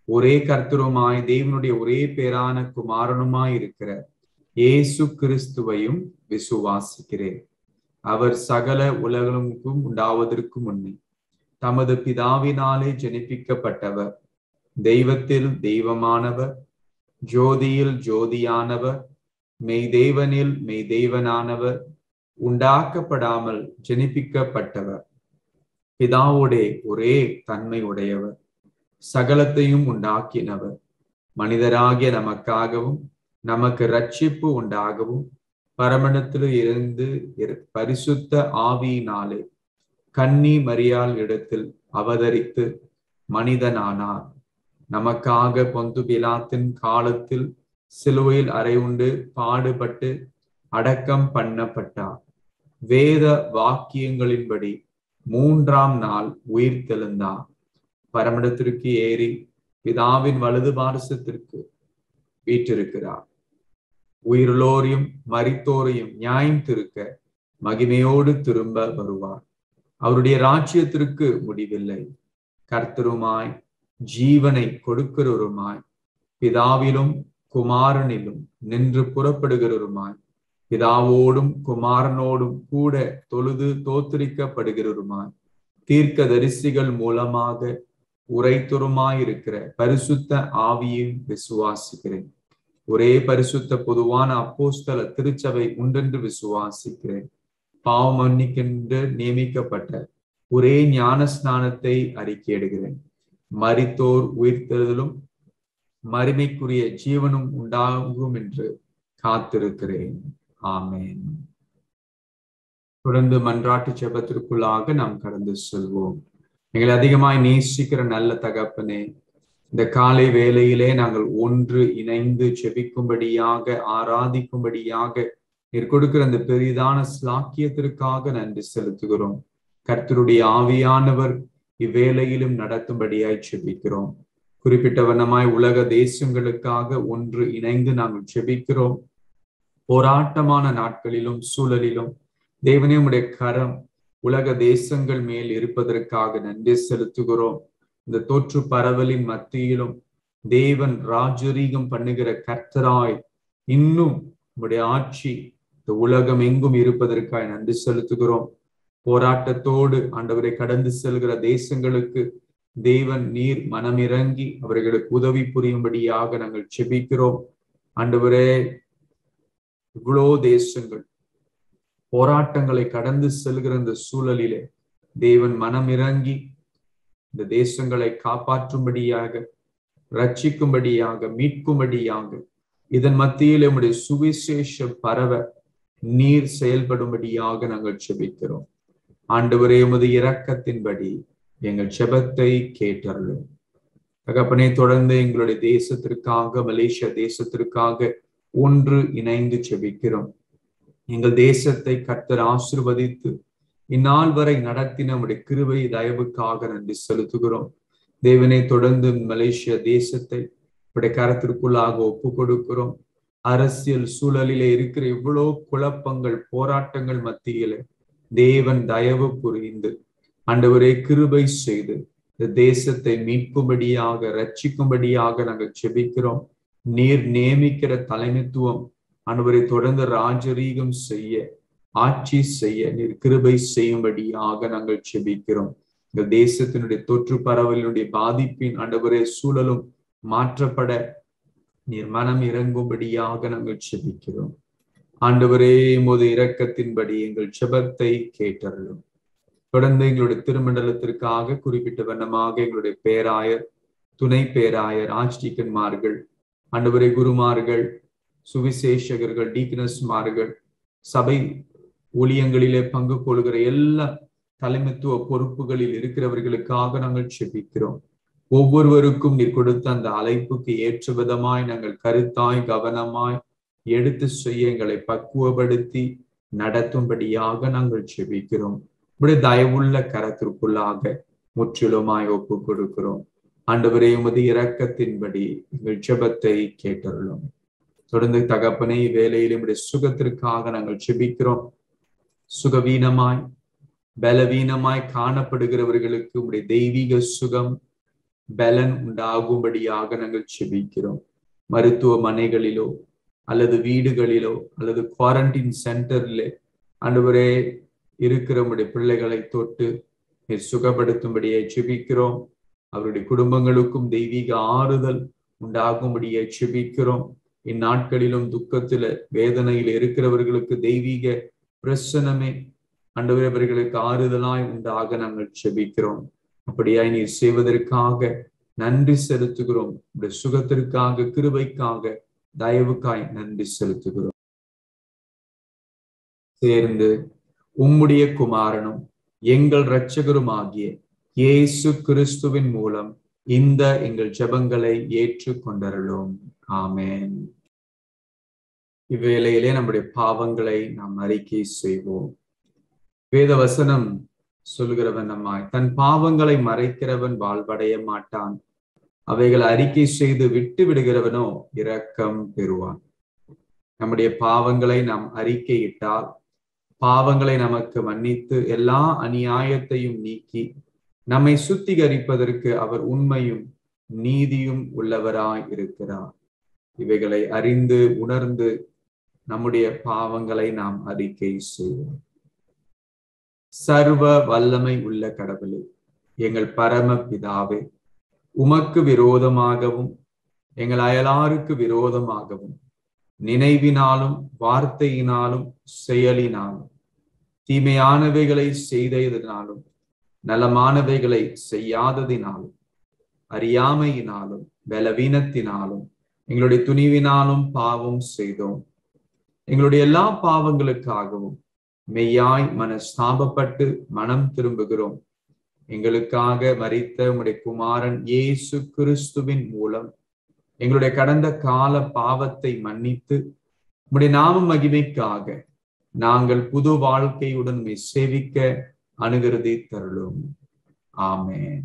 Speaker 1: ஒரே கர்த்தருமாய் தேவனுடைய ஒரே பேரான குமாரனுமாய் இருக்கிற இயேசு கிறிஸ்துவையும் விசுவாசிக்கிறேன் அவர் சகல உலகங்களுக்கும் உண்டாவதற்கு முன்னே தமது பிதாவினாலே ஜனிப்பிக்கப்பட்டவர் தெய்வத்தில் தெய்வமானவர் ஜோதியில் ஜோதியானவர் மெய்தேவனில் மெய்தேவனானவர் உண்டாக்கப்படாமல் ஜனிப்பிக்கப்பட்டவர் பிதாவுடைய ஒரே தன்மை உடையவர் சகலத்தையும் உண்டாக்கினவர் மனிதராகிய நமக்காகவும் நமக்கு ரட்சிப்பு உண்டாகவும் பரமணத்தில் இருந்து பரிசுத்த ஆவியினாலே கன்னி மரியாள் இடத்தில் அவதரித்து மனிதனானார் நமக்காக பொந்து பிலாத்தின் காலத்தில் சிலுவையில் அறையுண்டு பாடுபட்டு அடக்கம் பண்ணப்பட்டார் வேத வாக்கியங்களின்படி மூன்றாம் நாள் உயிர் தெழுந்தார் பரமடத்திற்கு ஏறி பிதாவின் வலது பாரசத்திற்கு வீற்றிருக்கிறார் உயிர்லோரையும் மரித்தோரையும் நியாயம் திருக்க மகிமையோடு திரும்ப வருவார் அவருடைய ராஜ்யத்திற்கு முடிவில்லை கர்த்தருமாய் ஜீவனை கொடுக்கிறவருமாய் பிதாவிலும் குமாரனிலும் நின்று புறப்படுகிறவருமாய் பிதாவோடும் குமாரனோடும் கூட தொழுது தோத்தரிக்கப்படுகிறவருமாய் தீர்க்க தரிசிகள் மூலமாக உரைத்துருமாயிருக்கிற பரிசுத்த ஆவியை விசுவாசிக்கிறேன் ஒரே பரிசுத்த பொதுவான அப்போஸ்தல திருச்சபை உண்டென்று விசுவாசிக்கிறேன் பாவம் மன்னிக்கென்று நியமிக்கப்பட்ட ஒரே ஞான ஸ்நானத்தை அறிக்கையிடுகிறேன் மரித்தோர் உயிர்த்தெழுதலும் மறுமைக்குரிய ஜீவனும் உண்டாகும் என்று காத்திருக்கிறேன் ஆமேன் தொடர்ந்து மன்றாட்டு ஜெபத்திற்குள்ளாக நாம் கடந்து செல்வோம் எங்களை அதிகமாய் நேசிக்கிற நல்ல தகப்பனே இந்த காலை வேளையிலே நாங்கள் ஒன்று இணைந்து செபிக்கும்படியாக ஆராதிக்கும்படியாக நீர் கொடுக்கிற அந்த பெரிதான ஸ்லாக்கியத்திற்காக நன்றி செலுத்துகிறோம் கர்த்தருடைய ஆவியானவர் இவ்வேளையிலும் நடத்தும்படியாய் செபிக்கிறோம் குறிப்பிட்ட வண்ணமாய் உலக தேசங்களுக்காக ஒன்று இணைந்து நாங்கள் செபிக்கிறோம் போராட்டமான நாட்களிலும் சூழலிலும் தேவனே உடைய கரம் உலக தேசங்கள் மேல் இருப்பதற்காக நன்றி செலுத்துகிறோம் இந்த தோற்று பரவலின் மத்தியிலும் தேவன் ராஜரீகம் பண்ணுகிற கர்த்தராய் இன்னும் உடைய ஆட்சி இந்த உலகம் எங்கும் இருப்பதற்காக நன்றி செலுத்துகிறோம் போராட்டத்தோடு ஆண்டவரை கடந்து செல்கிற தேசங்களுக்கு தேவன் நீர் மனமிறங்கி அவர்களுக்கு உதவி புரியும்படியாக நாங்கள் செபிக்கிறோம் ஆண்டவரே இவ்வளோ தேசங்கள் போராட்டங்களை கடந்து செல்கிற இந்த சூழலிலே தேவன் மனமிறங்கி இந்த தேசங்களை காப்பாற்றும்படியாக ரட்சிக்கும்படியாக மீட்கும்படியாக இதன் மத்தியில் உடைய சுவிசேஷ பரவ நீர் செயல்படும்படியாக நாங்கள் செபிக்கிறோம் ஆண்டவரே உமது இரக்கத்தின்படி எங்கள் செபத்தை கேட்டருளும் தகப்பனை தொடர்ந்து எங்களுடைய தேசத்திற்காக மலேசியா தேசத்திற்காக ஒன்று இணைந்து செபிக்கிறோம் எங்கள் தேசத்தை கர்த்தர் ஆசிர்வதித்து இந்நாள் வரை நடத்தின நம்முடைய கிருபை தயவுக்காக நன்றி செலுத்துகிறோம் தேவனை தொடர்ந்து மலேசிய தேசத்தை உடைய கரத்திற்குள்ளாக ஒப்பு கொடுக்கிறோம் அரசியல் சூழலிலே இருக்கிற இவ்வளோ குழப்பங்கள் போராட்டங்கள் மத்தியிலே தேவன் தயவு புரிந்து ஆண்டவரே கிருபை செய்து இந்த தேசத்தை மீட்கும்படியாக ரட்சிக்கும்படியாக நாங்கள் செபிக்கிறோம் நீர் நியமிக்கிற தலைமைத்துவம் ஆண்டவரை தொடர்ந்து ராஜரீகம் செய்ய ஆட்சி செய்ய நீர் கிருபை செய்யும்படியாக நாங்கள் செபிக்கிறோம் இந்த தேசத்தினுடைய தொற்று பரவலினுடைய பாதிப்பின் ஆண்டவரே சூழலும் மாற்றப்பட நீர் மனம் இறங்கும்படியாக நாங்கள் செபிக்கிறோம் ஆண்டவரே மோது இரக்கத்தின்படி எங்கள் செபத்தை கேட்டருளும் தொடர்ந்து எங்களுடைய திருமண்டலத்திற்காக குறிப்பிட்ட வண்ணமாக எங்களுடைய பேராயர் துணை பேராயர் ஆச்டிக்கன்மார்கள் ஆண்டவரை குருமார்கள் சுவிசேஷகர்கள் டீக்னஸ்மார்கள் சபை ஊழியங்களிலே பங்கு கொள்கிற எல்லா தலைமைத்துவ பொறுப்புகளில் இருக்கிறவர்களுக்காக நாங்கள் செபிக்கிறோம் ஒவ்வொருவருக்கும் நீர் கொடுத்த அந்த அழைப்புக்கு ஏற்ற விதமாய் நாங்கள் கருத்தாய் கவனமாய் எடுத்து செய்ய எங்களை பக்குவப்படுத்தி நடத்தும்படியாக நாங்கள் செபிக்கிறோம் உடைய தயவுள்ள கரத்திற்குள்ளாக முற்றிலுமாய் ஒப்பு கொடுக்கிறோம் ஆண்டவரே உமது இரக்கத்தின்படி எங்கள் ஜெபத்தை கேட்டருளும் தொடர்ந்து தகப்பனை வேலையிலும் உடைய சுகத்திற்காக நாங்கள் செபிக்கிறோம் சுகவீனமாய் பலவீனமாய் காணப்படுகிறவர்களுக்கு உடைய தெய்வீக சுகம் பலன் உண்டாகும்படியாக நாங்கள் செபிக்கிறோம் மருத்துவமனைகளிலோ அல்லது வீடுகளிலோ அல்லது குவாரண்டைன் சென்டர்ல ஆண்டவரே இருக்கிற உடைய பிள்ளைகளை தொட்டு நீர் சுகப்படுத்தும்படியே செபிக்கிறோம் அவருடைய குடும்பங்களுக்கும் தெய்வீக ஆறுதல் உண்டாகும்படியே செபிக்கிறோம் இந்நாட்களிலும் துக்கத்துல வேதனையில் இருக்கிறவர்களுக்கு தெய்வீக பிரசனமே ஆண்டவரவர்களுக்கு ஆறுதலாய் உண்டாக நாங்கள் செபிக்கிறோம் அப்படியாய் நீர் செய்வதற்காக நன்றி செலுத்துகிறோம் உடைய சுகத்திற்காக கிருபைக்காக தயவுக்காய் நன்றி செலுத்துகிறோம் சேர்ந்து உம்முடைய குமாரனும் எங்கள் இரட்சகருமாகிய இயேசு கிறிஸ்துவின் மூலம் இந்த எங்கள் ஜெபங்களை ஏற்றுக்கொண்டருளோம் ஆமேன் இவ்வேளையிலே நம்முடைய பாவங்களை நாம் அறிக்கை செய்வோம் வேத வசனம் சொல்கிறவன் நம்மாய் தன் பாவங்களை மறைக்கிறவன் வாழ்வடைய மாட்டான் அவைகளை அறிக்கை செய்து விட்டு விடுகிறவனோ இரக்கம் பெறுவான் நம்முடைய பாவங்களை நாம் அறிக்கையிட்டால் பாவங்களை நமக்கு மன்னித்து எல்லா அநியாயத்தையும் நீக்கி நம்மை சுத்திகரிப்பதற்கு அவர் உண்மையும் நீதியும் உள்ளவராய் இருக்கிறார் இவைகளை அறிந்து உணர்ந்து நம்முடைய பாவங்களை நாம் அறிக்கை செய்வோம் சர்வ வல்லமை உள்ள கடவுளே எங்கள் பரம பிதாவே உமக்கு விரோதமாகவும் எங்கள் அயலாருக்கு விரோதமாகவும் நினைவினாலும் வார்த்தையினாலும் செயலினாலும் தீமையானவைகளை செய்ததினாலும் நலமானவைகளை செய்யாததினாலும் அறியாமையினாலும் பலவீனத்தினாலும் எங்களுடைய துணிவினாலும் பாவம் செய்தோம் எங்களுடைய எல்லா பாவங்களுக்காகவும் மெய்யாய் மனஸ்தாபப்பட்டு மனம் திரும்புகிறோம் எங்களுக்காக மறித்த உம்முடைய குமாரன் இயேசு கிறிஸ்துவின் மூலம் எங்களுடைய கடந்த கால பாவத்தை மன்னித்து உம்முடைய நாம மகிமைக்காக நாங்கள் புது வாழ்க்கையுடன் சேவிக்க அனுகிருதி தருளும் ஆமேன்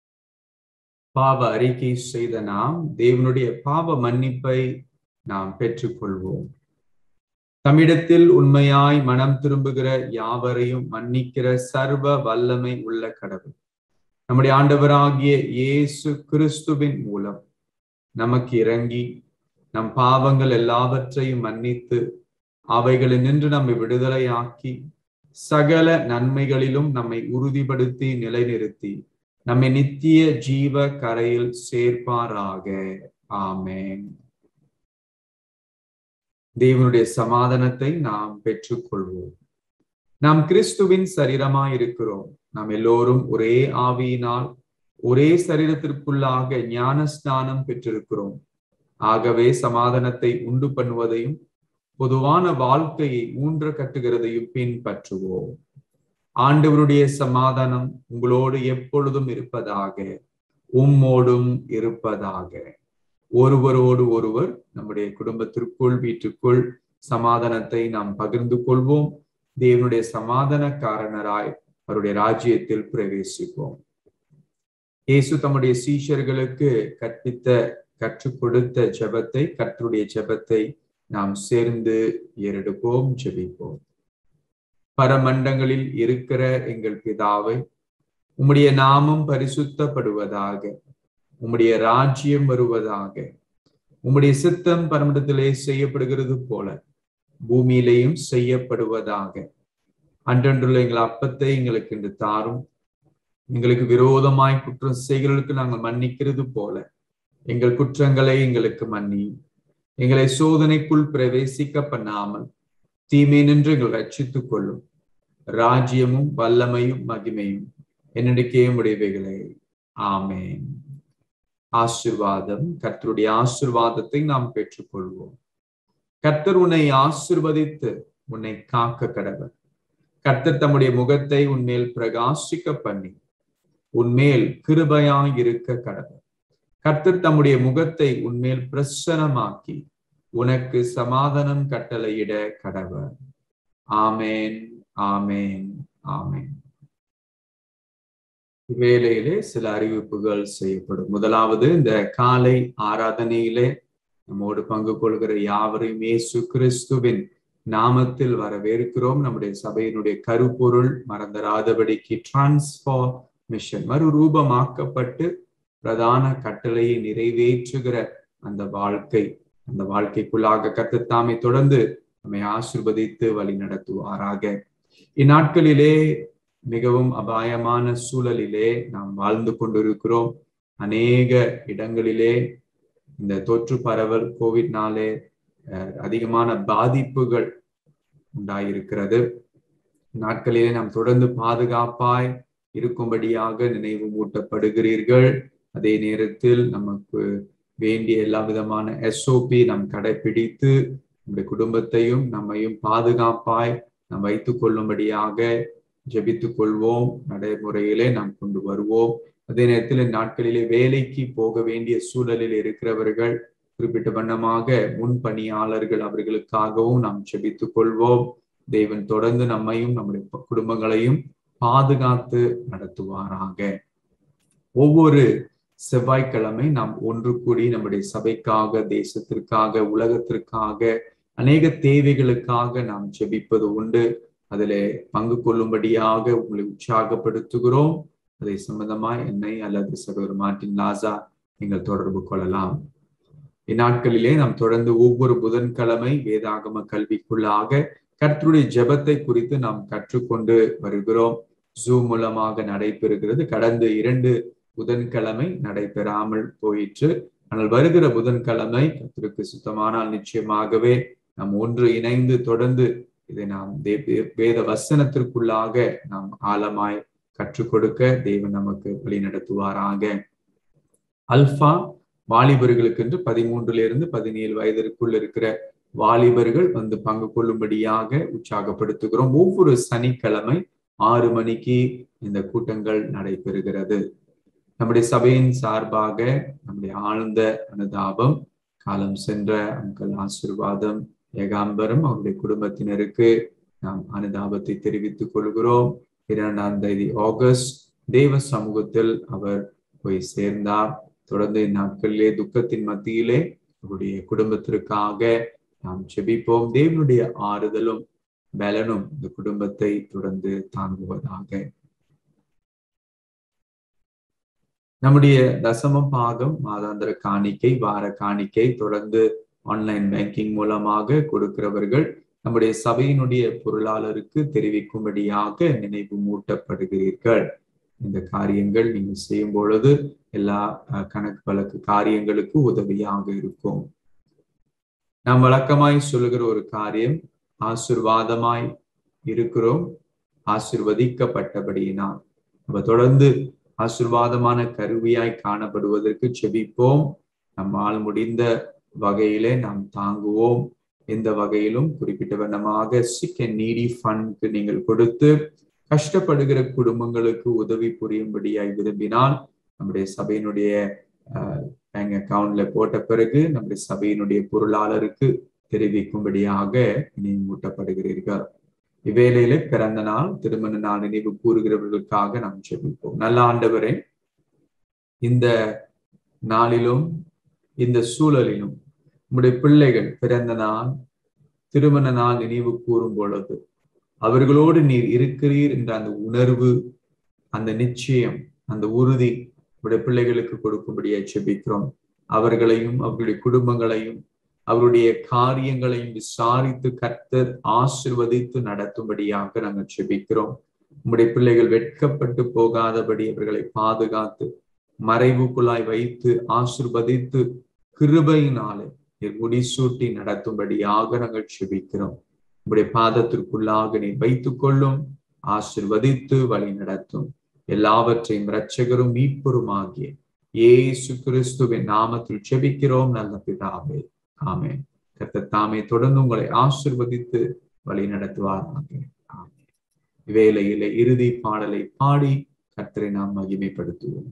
Speaker 1: பாவ அறிக்கை செய்த நாம் தேவனுடைய பாவ மன்னிப்பை நாம் பெற்றுக்கொள்வோம் தமிழத்தில் உண்மையாய் மனம் திரும்புகிற யாவரையும் மன்னிக்கிற சர்வ வல்லமை உள்ள கடவுள் நம்முடைய ஆண்டவராகிய இயேசு கிறிஸ்துவின் மூலம் நமக்கு இறங்கி நம் பாவங்கள் எல்லாவற்றையும் மன்னித்து அவைகளில் நின்று நம்மை விடுதலையாக்கி சகல நன்மைகளிலும் நம்மை உறுதிப்படுத்தி நிலைநிறுத்தி நம்மை நித்திய ஜீவ கரையில் சேர்ப்பாராக ஆமேன் தேவனுடைய சமாதானத்தை நாம் பெற்றுக்கொள்வோம் நாம் கிறிஸ்துவின் சரீரமாய் இருக்கிறோம் நாம் எல்லோரும் ஒரே ஆவியினால் ஒரே சரீரத்திற்குள்ளாக ஞான ஸ்நானம் பெற்றிருக்கிறோம் ஆகவே சமாதானத்தை உண்டு பண்ணுவதையும் பொதுவான வாழ்க்கையை ஊன்ற கட்டுகிறதையும் பின்பற்றுவோம் ஆண்டவருடைய சமாதானம் உங்களோடு எப்பொழுதும் இருப்பதாக உம்மோடும் இருப்பதாக ஒருவரோடு ஒருவர் நம்முடைய குடும்பத்திற்குள் வீட்டுக்குள் சமாதானத்தை நாம் பகிர்ந்து கொள்வோம் தேவனுடைய சமாதான காரணராய் அவருடைய ராஜ்யத்தில் பிரவேசிப்போம் இயேசு தம்முடைய சீஷர்களுக்கு கற்பித்த கற்றுக் கொடுத்த ஜெபத்தை கற்றுடைய ஜெபத்தை நாம் சேர்ந்து ஏறெடுப்போம் ஜெபிப்போம் பரமண்டங்களில் இருக்கிற எங்கள் பிதாவை உம்முடைய நாமம் பரிசுத்தப்படுவதாக உம்முடைய ராஜ்யம் வருவதாக உம்முடைய சித்தம் பரமண்டத்திலே செய்யப்படுகிறது போல பூமியிலேயும் செய்யப்படுவதாக அன்றன்றுள்ள எங்கள் அப்பத்தை எங்களுக்கு இன்று தாரும் எங்களுக்கு விரோதமாய் குற்றம் செய்கிறவர்களுக்கு நாங்கள் மன்னிக்கிறது போல எங்கள் குற்றங்களை எங்களுக்கு மன்னியும் எங்களை சோதனைக்குள் பிரவேசிக்க பண்ணாமல் தீமை நின்று எங்கள் ரட்சித்துக் கொள்ளும் ராஜ்யமும் வல்லமையும் மகிமையும் என்னிடக்கே உடையவைகளே ஆமேன் ஆசிர்வாதம் கர்த்தருடைய ஆசிர்வாதத்தை நாம் பெற்றுக்கொள்வோம் கர்த்தர் உன்னை ஆசிர்வதித்து உன்னை காக்க கடவர் கர்த்தர் தம்முடைய முகத்தை உன்மேல் பிரகாசிக்க பண்ணி உன்மேல் கிருபையாய் இருக்க கடவர் கர்த்தர் தம்முடைய முகத்தை உன்மேல் பிரசனமாக்கி உனக்கு சமாதானம் கட்டளையிட கடவர் ஆமேன் ஆமேன் ஆமேன் வேலையிலே சில அறிவிப்புகள் செய்யப்படும் முதலாவது இந்த காலை ஆராதனையிலே நம்மோடு பங்கு கொள்கிற யாவரையும் இயேசு கிறிஸ்துவின் நாமத்தில் வரவேற்கிறோம் நம்முடைய சபையினுடைய கருப்பொருள் மறந்தராதபடிக்கு டிரான்ஸ்பார்மேஷன் மறுரூபமாக்கப்பட்டு பிரதான கட்டளையை நிறைவேற்றுகிற அந்த வாழ்க்கை அந்த வாழ்க்கைக்குள்ளாக கத்தத்தாமை தொடர்ந்து நம்மை ஆசிர்வதித்து வழி நடத்துவாராக இந்நாட்களிலே மிகவும் அபாயமான சூழலிலே நாம் வாழ்ந்து கொண்டிருக்கிறோம் அநேக இடங்களிலே இந்த தொற்று பரவல் கோவிட்னாலே அதிகமான பாதிப்புகள் உண்டாயிருக்கிறது நாட்களிலே நாம் தொடர்ந்து பாதுகாப்பாய் இருக்கும்படியாக நினைவு மூட்டப்படுகிறீர்கள் அதே நேரத்தில் நமக்கு வேண்டிய எல்லா விதமான எஸ்ஓபி நாம் கடைபிடித்து நம்முடைய குடும்பத்தையும் நம்மையும் பாதுகாப்பாய் நாம் வைத்துக் கொள்ளும்படியாக ஜெபித்துக் கொள்வோம் நடைமுறையிலே நாம் கொண்டு வருவோம் அதே நேரத்தில் நாட்களிலே வேலைக்கு போக வேண்டிய சூழலில் இருக்கிறவர்கள் குறிப்பிட்ட வண்ணமாக முன் பணியாளர்கள் அவர்களுக்காகவும் நாம் ஜெபித்துக் கொள்வோம் தேவன் தொடர்ந்து நம்மையும் நம்முடைய குடும்பங்களையும் பாதுகாத்து நடத்துவாராக ஒவ்வொரு செவ்வாய்க்கிழமை நாம் ஒன்று கூடி நம்முடைய சபைக்காக தேசத்திற்காக உலகத்திற்காக அநேக தேவைகளுக்காக நாம் ஜெபிப்பது உண்டு அதிலே பங்கு கொள்ளும்படியாக உங்களை உற்சாகப்படுத்துகிறோம் அதை சம்பந்தமாய் என்னை அல்லது சகோதரர் மார்டின் லாசா நீங்கள் தொடர்பு கொள்ளலாம் இந்நாட்களிலே நாம் தொடர்ந்து ஒவ்வொரு புதன்கிழமை வேதாகம கல்விக்குள்ளாக கர்த்தருடைய ஜெபத்தை குறித்து நாம் கற்றுக்கொண்டு வருகிறோம் ஜூம் மூலமாக நடைபெறுகிறது கடந்த இரண்டு புதன்கிழமை நடைபெறாமல் போயிற்று ஆனால் வருகிற புதன்கிழமை கர்த்தருக்கு சுத்தமானால் நிச்சயமாகவே நாம் ஒன்று இணைந்து தொடர்ந்து இதை நாம் வேத வசனத்திற்குள்ளாக நாம் ஆழமாய் கற்றுக் கொடுக்க தேவன் நமக்கு வழி நடத்துவாராக அல்பா வாலிபர்களுக்கு என்று பதிமூன்றுல இருந்து பதினேழு வயதிற்குள் இருக்கிற வாலிபர்கள் வந்து பங்கு கொள்ளும்படியாக உற்சாகப்படுத்துகிறோம் ஒவ்வொரு சனிக்கிழமை ஆறு மணிக்கு இந்த கூட்டங்கள் நடைபெறுகிறது நம்முடைய சபையின் சார்பாக நம்முடைய ஆழ்ந்த அனுதாபம் காலம் சென்ற அங்கல் ஆசிர்வாதம் ஏகாம்பரம் அவருடைய குடும்பத்தினருக்கு நாம் அனுதாபத்தை தெரிவித்துக் கொள்கிறோம் இரண்டாம் தேதி ஆகஸ்ட் தேவ சமூகத்தில் அவர் போய் சேர்ந்தார் தொடர்ந்து இந்நாட்களிலே துக்கத்தின் மத்தியிலே அவருடைய குடும்பத்திற்காக நாம் செபிப்போம் தேவனுடைய ஆறுதலும் பலனும் இந்த குடும்பத்தை தொடர்ந்து தாங்குவதாக நம்முடைய தசம பாகம் மாதாந்திர காணிக்கை வார காணிக்கை தொடர்ந்து ஆன்லைன் பேங்கிங் மூலமாக கொடுக்கிறவர்கள் நம்முடைய சபையினுடைய பொருளாளருக்கு தெரிவிக்கும்படியாக நினைவு மூட்டப்படுகிறீர்கள் இந்த காரியங்கள் நீங்கள் செய்யும் பொழுது எல்லா கணக்கு வழக்கு காரியங்களுக்கு உதவியாக இருக்கும் நாம் வழக்கமாய் சொல்லுகிற ஒரு காரியம் ஆசிர்வாதமாய் இருக்கிறோம் ஆசிர்வதிக்கப்பட்டபடியினால் நம்ம தொடர்ந்து ஆசிர்வாதமான கருவியாய் காணப்படுவதற்கு செபிப்போம் நம்மால் முடிந்த வகையிலே நாம் தாங்குவோம் எந்த வகையிலும் குறிப்பிட்ட வண்ணமாக சிக் அண்ட் நீடி ஃபண்ட் நீங்கள் கொடுத்து கஷ்டப்படுகிற குடும்பங்களுக்கு உதவி புரியும்படியாய் விரும்பினால் நம்முடைய சபையினுடைய பேங்க் அக்கவுண்ட்ல போட்ட பிறகு நம்முடைய சபையினுடைய பொருளாளருக்கு தெரிவிக்கும்படியாக நினைவூட்டப்படுகிறீர்கள் இவ்வேளையில பிறந்த நாள் திருமண நாள் நினைவு கூறுகிறவர்களுக்காக நாம் செபிப்போம் நல்ல ஆண்டவரே இந்த நாளிலும் இந்த சூழலிலும் உம்முடைய பிள்ளைகள் பிறந்த நாள் திருமண நாள் நினைவு கூறும் பொழுது அவர்களோடு நீர் இருக்கிறீர் என்ற அந்த உணர்வு அந்த நிச்சயம் அந்த உறுதி உடைய பிள்ளைகளுக்கு கொடுக்கும்படியா செபிக்கிறோம் அவர்களையும் அவர்களுடைய குடும்பங்களையும் அவருடைய காரியங்களையும் விசாரித்து கர்த்தர் ஆசிர்வதித்து நடத்தும்படியாக நாங்கள் செபிக்கிறோம் உம்முடைய பிள்ளைகள் வெட்கப்பட்டு போகாதபடி அவர்களை பாதுகாத்து மறைவுக்குள்ளாய் வைத்து ஆசிர்வதித்து கிருபையினாலே நீர் முடிசூட்டி நடத்தும்படியாக நாங்கள் செபிக்கிறோம் உங்களுடைய பாதத்திற்குள்ளாக நீ வைத்துக் கொள்ளும் ஆசிர்வதித்து வழி நடத்தும் எல்லாவற்றையும் இரட்சகரும் மீட்பருமாகிய ஏசு கிறிஸ்துவின் நாமத்தில் செபிக்கிறோம் நல்ல பிதாவே ஆமே கர்த்த தாமே தொடர்ந்து உங்களை ஆசிர்வதித்து வழி நடத்துவாராக ஆமே வேலையில இறுதி பாடலை பாடி கர்த்தரை நாம் மகிமைப்படுத்துவோம்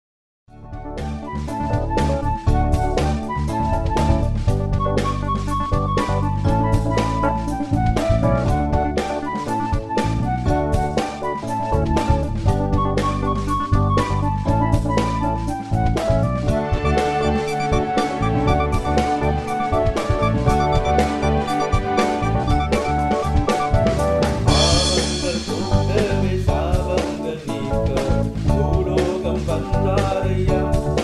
Speaker 2: பாவங்கள் போக்கவே சாபங்கள் நீக்க பூலோகம் வந்தாரையா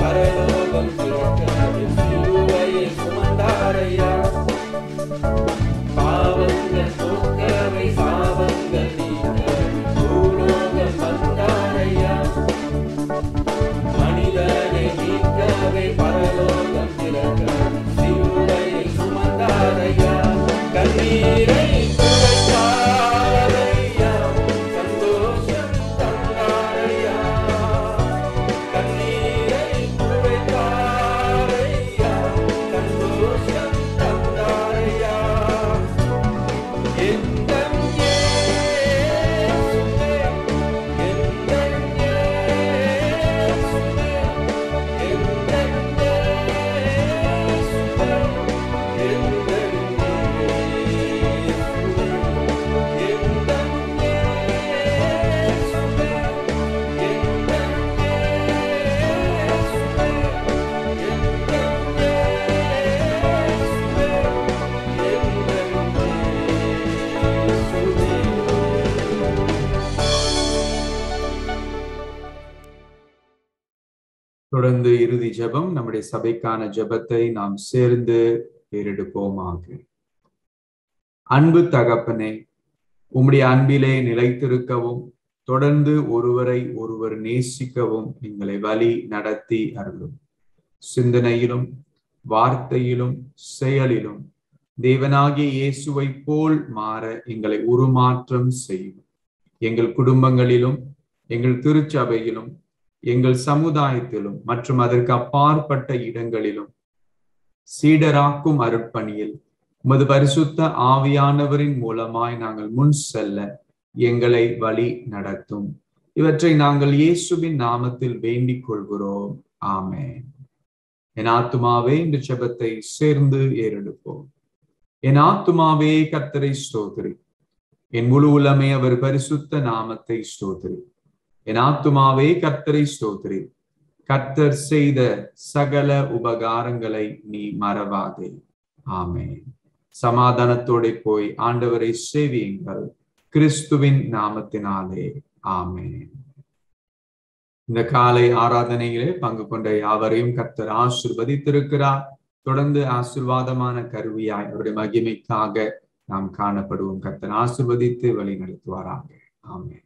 Speaker 2: பரலோகம் திறக்கவே சிலுவையை சுமந்தாரையா பாவங்கள் போக்கவை சாபங்கள் நீக்கவே பூலோகம் வந்தாரையா மனிதனை மீட்கவே பரலோகம் திறக்கவே சிலுவையை சுமந்தாரையா கண்ணீரை துடைத்தாரையா சந்தோஷம் தந்தாரையா கண்ணீரை துடைத்தாரையா சந்தோஷம் தந்தாரையா எந்தன் இயேசுவே எந்தன் இயேசுவே எந்தன் இயேசுவே எந்தன் இயேசுவே எந்தன் இயேசுவே எந்தன் இயேசுவே
Speaker 1: தொடர்ந்து இறுதி ஜெபம் நம்முடைய சபைக்கான ஜெபத்தை நாம் சேர்ந்து ஏறெடுப்போமாக அன்பு தகப்பனே உம்முடைய அன்பிலே நிலைத்திருக்கவும் தொடர்ந்து ஒருவரை ஒருவர் நேசிக்கவும் எங்களை வழி நடத்தி அருளும் சிந்தனையிலும் வார்த்தையிலும் செயலிலும் தேவனாகிய இயேசுவை போல் மாற எங்களை உருமாற்றம் செய்யும் எங்கள் குடும்பங்களிலும் எங்கள் திருச்சபையிலும் எங்கள் சமுதாயத்திலும் மற்றும் அதற்கு அப்பாற்பட்ட இடங்களிலும் சீடராக்கும் அருட்பணியில் உமது பரிசுத்த ஆவியானவரின் மூலமாய் நாங்கள் முன் செல்ல எங்களை வழி நடத்தும் இவற்றை நாங்கள் இயேசுவின் நாமத்தில் வேண்டிக் கொள்கிறோம் ஆமென் என் ஆத்துமாவே இந்த ஜெபத்தை சேர்ந்து ஏறெடுப்போம் என் ஆத்துமாவே கர்த்தரை ஸ்தோத்திரி என் முழு உலமே அவர் பரிசுத்த நாமத்தை ஸ்தோத்திரி என் ஆத்துமாவே கர்த்தரை ஸ்தோத்திரி கர்த்தர் செய்த சகல உபகாரங்களை நீ மறவாதே ஆமென் சமாதானத்தோட போய் ஆண்டவரை சேவியுங்கள் கிறிஸ்துவின் நாமத்தினாலே ஆமென் இந்த காலை ஆராதனையிலே பங்கு கொண்ட யாவரையும் கர்த்தர் ஆசிர்வதித்திருக்கிறார் தொடர்ந்து ஆசிர்வாதமான கருவியாய் அவருடைய மகிமைக்காக நாம் காணப்படுவோம் கர்த்தர் ஆசிர்வதித்து வழி நடத்துவாராக ஆமென்